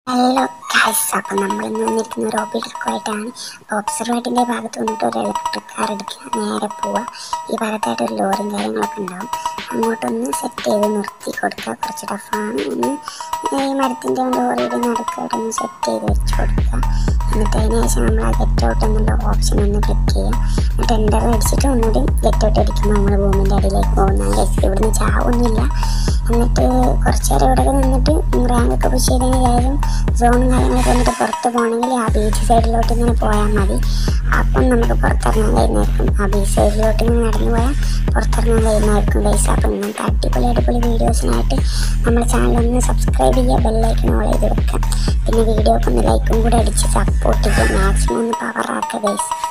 hello guys അപ്പം നമ്മൾ ഇന്ന് വന്നിരിക്കുന്ന ഒരു ഓബി ട്രിക്കുമായിട്ടാണ് അപ്പോൾ ഒബ്സർവേറ്റിൻ്റെ ഭാഗത്ത് വന്നിട്ട് ഒരു ഇലക്ട്രിക് കാർ എടുക്കുക നേരെ പോവുക ഈ ഭാഗത്തായിട്ട് ഒരു ലോറിയും കാര്യങ്ങളൊക്കെ ഉണ്ടാവും അങ്ങോട്ടൊന്ന് സെറ്റ് ചെയ്ത് നിർത്തി കൊടുക്കുക കുറച്ച് ടഫാണ് ഒന്ന് ഈ മരത്തിൻ്റെ ലോറിയുടെ നടുക്കായിട്ട് ഒന്ന് സെറ്റ് ചെയ്ത് വെച്ച് കൊടുക്കുക എന്നിട്ട് അതിന് ശേഷം നമ്മൾ ആ ഗെറ്റ് ഔട്ട് എന്നുള്ള ഓപ്ഷൻ ഒന്ന് ക്ലിക്ക് ചെയ്യുക എന്നിട്ട് എൻ്റർ അടിച്ചിട്ട് ഒന്നുകൂടി ഗെറ്റ് ഔട്ട് അടിക്കുമ്പോൾ നമ്മൾ ഭൂമിൻ്റെ അടിയിലേക്ക് പോകുന്ന ഗൈസ് ഇവിടുന്ന് ചാവൊന്നുമില്ല എന്നിട്ട് കുറച്ച് നേരം ഇവിടെ നിന്നിട്ട് റാങ്ക് ഒക്കെ പുഷ് ചെയ്തതിന് ശേഷം സോണും കാര്യങ്ങളൊക്കെ വന്നിട്ട് പുറത്ത് പോകണമെങ്കിൽ ആ ബീച്ച് സൈഡിലോട്ട് ഇങ്ങനെ പോയാൽ മതി അപ്പം നമുക്ക് പുറത്തിറങ്ങാൻ കഴിയുന്നതായിരിക്കും ആ ബീച്ച് സൈഡിലോട്ട് ഇങ്ങനെ നടന്നു പോയാൽ പുറത്തിറങ്ങാൻ കഴിയുന്നതായിരിക്കും ഗൈസ് അപ്പം ഇങ്ങനത്തെ അടിപൊളി അടിപൊളി വീഡിയോസിനായിട്ട് നമ്മുടെ ചാനൽ ഒന്ന് സബ്സ്ക്രൈബ് ചെയ്യുക ബെല്ലൈക്കൺ ഓൾ ചെയ്ത് വെക്കാം പിന്നെ വീഡിയോക്ക് ഒന്ന് ലൈക്കും കൂടെ അടിച്ച് സപ്പോർട്ട് ചെയ്യുക മാക്സിമം ഒന്ന് പവർ ആക്കുക ഗൈസ്